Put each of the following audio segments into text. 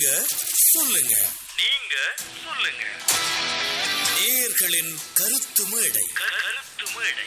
நீங்க சொல்லுங்க நீங்க சொல்லுங்க நேயர்களின் கருத்து மேடை கருத்து மேடை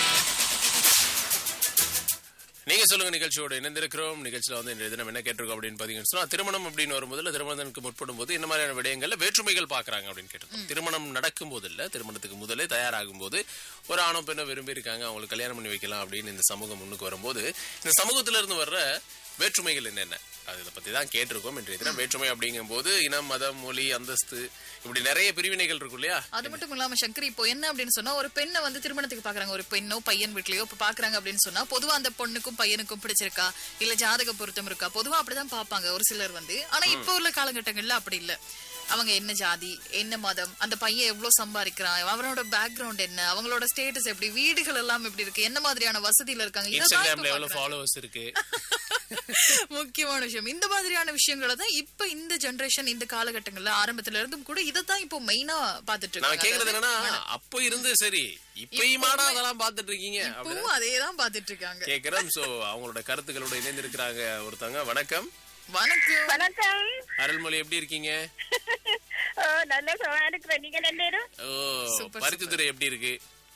நீங்க சொல்லுங்க நிகழ்ச்சியோட இணைந்திருக்கிறோம் நிகழ்ச்சியில வந்து இன்றைய தினம் என்ன கேட்டிருக்கோம் அப்படின்னு பாத்தீங்கன்னு சொன்னா திருமணம் அப்படின்னு வரும்போது திருமணத்துக்கு முற்படும் போது இந்த மாதிரியான விடயங்கள்ல வேற்றுமைகள் பாக்குறாங்க அப்படின்னு கேட்டிருக்கோம் திருமணம் நடக்கும் போது இல்ல திருமணத்துக்கு முதலே தயாராகும் போது ஒரு ஆணும் பெண்ணும் விரும்பி இருக்காங்க அவங்களுக்கு கல்யாணம் பண்ணி வைக்கலாம் அப்படின்னு இந்த சமூகம் முன்னுக்கு வரும்போது இந்த சமூகத்துல இருந்து வர்ற வேற்றுமைகள் என்னென்ன அது இதை பத்தி தான் கேட்டிருக்கோம் இன்றைய தினம் வேற்றுமை அப்படிங்கும்போது இனம் மதம் மொழி அந்தஸ்து இப்படி நிறைய பிரிவினைகள் இருக்கும் இல்லையா அது மட்டும் இல்லாம சங்கர் இப்போ என்ன அப்படின்னு சொன்னா ஒரு பெண்ணை வந்து திருமணத்துக்கு பாக்குறாங்க ஒரு பெண்ணோ பையன் வீட்லயோ இப்ப பாக்குறாங்க அப்படின்னு சொன்னா பொதுவா அந்த பொண்ணுக்கும் பையனுக்கும் பிடிச்சிருக்கா இல்ல ஜாதக பொருத்தம் இருக்கா பொதுவா அப்படிதான் பாப்பாங்க ஒரு சிலர் வந்து ஆனா இப்போ உள்ள காலகட்டங்கள்ல அப்படி இல்ல அவங்க என்ன ஜாதி என்ன மதம் அந்த பையன் எவ்வளவு சம்பாதிக்கிறான் அவனோட பேக்ரவுண்ட் என்ன அவங்களோட ஸ்டேட்டஸ் எப்படி வீடுகள் எல்லாம் எப்படி இருக்கு என்ன மாதிரியான வசதியில இருக்காங்க இததான் இப்ப இன்ஸ்டாகிராம்ல எவ்வளவு பாக்குறாங்க. ஃபாலோவர்ஸ் இருக்கு முக்கியமான விஷயம் இந்த மாதிரியான விஷயங்களை தான் இப்ப இந்த ஜெனரேஷன் இந்த காலகட்டங்கள்ல ஆரம்பத்துல இருந்தும் கூட இதத்தான் இப்போ மெயினா பாத்துட்டு நான் இருக்காங்க கேக்குறது அதாவது என்னன்னா அப்போ இருந்து சரி இப்பயுமாடா அதெல்லாம் பாத்துட்டு இருக்கீங்க அப்படின்னு இப்பவும் அதே தான் பாத்துட்டு இருக்காங்க கேக்குறேன் சோ அவங்களோட கருத்துக்களோட இணைந்திருக்கிறாங்க ஒருத்தவங்க வணக்கம் வணக்கம் வணக்கம் அருள்மொழி எப்படி இருக்கீங்க ஓ, நல்ல சுகமா இருக்கிறேன் நீங்க ரெண்டு பேரும் ஓ Super, பருத்தித்துறை எப்படி இருக்கு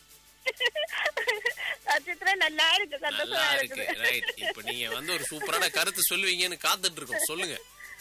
நட்சத்திரம் நல்லா இருக்கு நல்லா சந்தோஷமா இருக்கு இருக்குது ரைட் இப்ப நீங்க வந்து ஒரு சூப்பரான கருத்து சொல்லுவீங்கன்னு காத்துட்டு இருக்கோம் சொல்லுங்க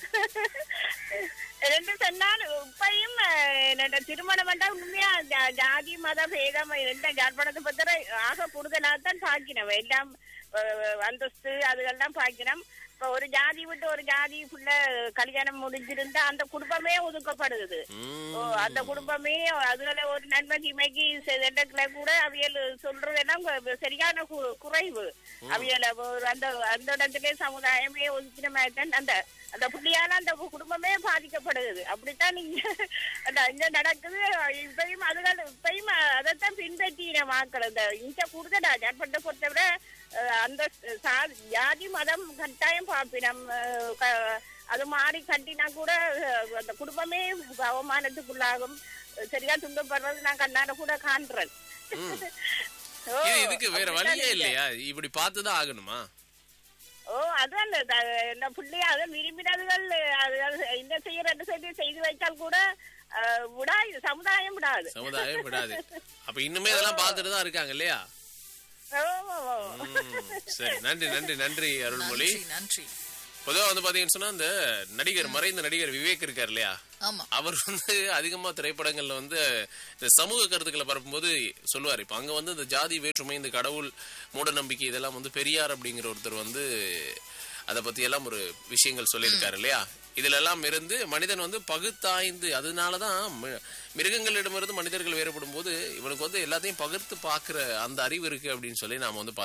ரெண்டு சொன்னால் இப்பயும் அஹ், என்னோட திருமணம் வந்தா உண்மையா ஜா- ஜாதி மத பேதம் எல்லாம் ஜாழ்ப்பாணத்தை பத்திர ஆக கூடுதலா தான் பாக்கினோம் எல்லாம் அஹ், அந்தஸ்து அதுகெல்லாம் பாக்கினோம் இப்ப ஒரு ஜாதி விட்டு ஒரு ஜாதிக்குள்ள கல்யாணம் முடிஞ்சிருந்தா அந்த குடும்பமே ஒதுக்கப்படுது ம், ஓ, அந்த குடும்பமே அதுல ஒரு நன்மை தீமைக்கு செதண்டத்துல கூட அவியல் சொல்றதெல்லாம் கு- சரியான கு- குறைவு அவியல ஒரு அந்த அந்த இடத்துல சமுதாயமே ஒதுக்கின மாதிரி தான் அந்த அந்த புள்ளியால அந்த குடும்பமே பாதிக்கப்படுது அப்படித்தான் நீங்க அந்த இங்க நடக்குது இப்பயும் அதுகள் இப்பயும் அதைத்தான் பின்பற்றின மக்கள் அந்த இங்க கூடுதலா ஜாட்பட்டை பொறுத்தவரை அஹ், அந்த சா- ஜாதி மதம் கட்டாயம் பாப்பினம் அஹ், க- அது மாறி கட்டினா கூட அஹ், அந்த குடும்பமே அவமானத்துக்குள்ளாகும் சரியா துன்பப்படுறது நான் கண்ணாட கூட காண்றேன் ஓ, இது இதுக்கு வேற அப்படித்தான் வழியே இருக்கு. இல்லையா இப்படி பார்த்துதான் ஆகணுமா ஓ அதான் அந்த த- இந்த புள்ளி அதை விரும்பினதுகள் அதுகள் இந்த செய்ய ரெண்டு செய்தி செய்து வைத்தால் கூட அஹ், விடாது சமுதாயம் விடாது சமுதாயம் விடாது அப்ப இன்னுமே இதெல்லாம் பார்த்துட்டு தான் இருக்காங்க இல்லையா ஓ, ஓ, ஓ. ம், சரி நன்றி நன்றி நன்றி அருள்மொழி நன்றி நன்றி பொதுவா வந்து பாத்தீங்கன்னு சொன்னா இந்த நடிகர் மறைந்த நடிகர் விவேக் இருக்கார் இல்லையா ஆமா அவர் வந்து அதிகமா திரைப்படங்கள்ல வந்து இந்த சமூக கருத்துக்களை பரப்பும்போது சொல்லுவார் இப்ப அங்க வந்து இந்த ஜாதி வேற்றுமை இந்த கடவுள் மூட நம்பிக்கை இதெல்லாம் வந்து பெரியார் அப்படிங்கிற ஒருத்தர் வந்து அதை பத்தி எல்லாம் ஒரு விஷயங்கள் சொல்லியிருக்காரு இல்லையா இதுல எல்லாம் இருந்து மனிதன் வந்து பகுத்தாய்ந்து அதனாலதான் மி- மிருகங்களிடமிருந்து மனிதர்கள் வேறுபடும் போது இவனுக்கு வந்து எல்லாத்தையும் பகிர்த்து பாக்குற அந்த அறிவு இருக்கு அப்படின்னு சொல்லி நாம வந்து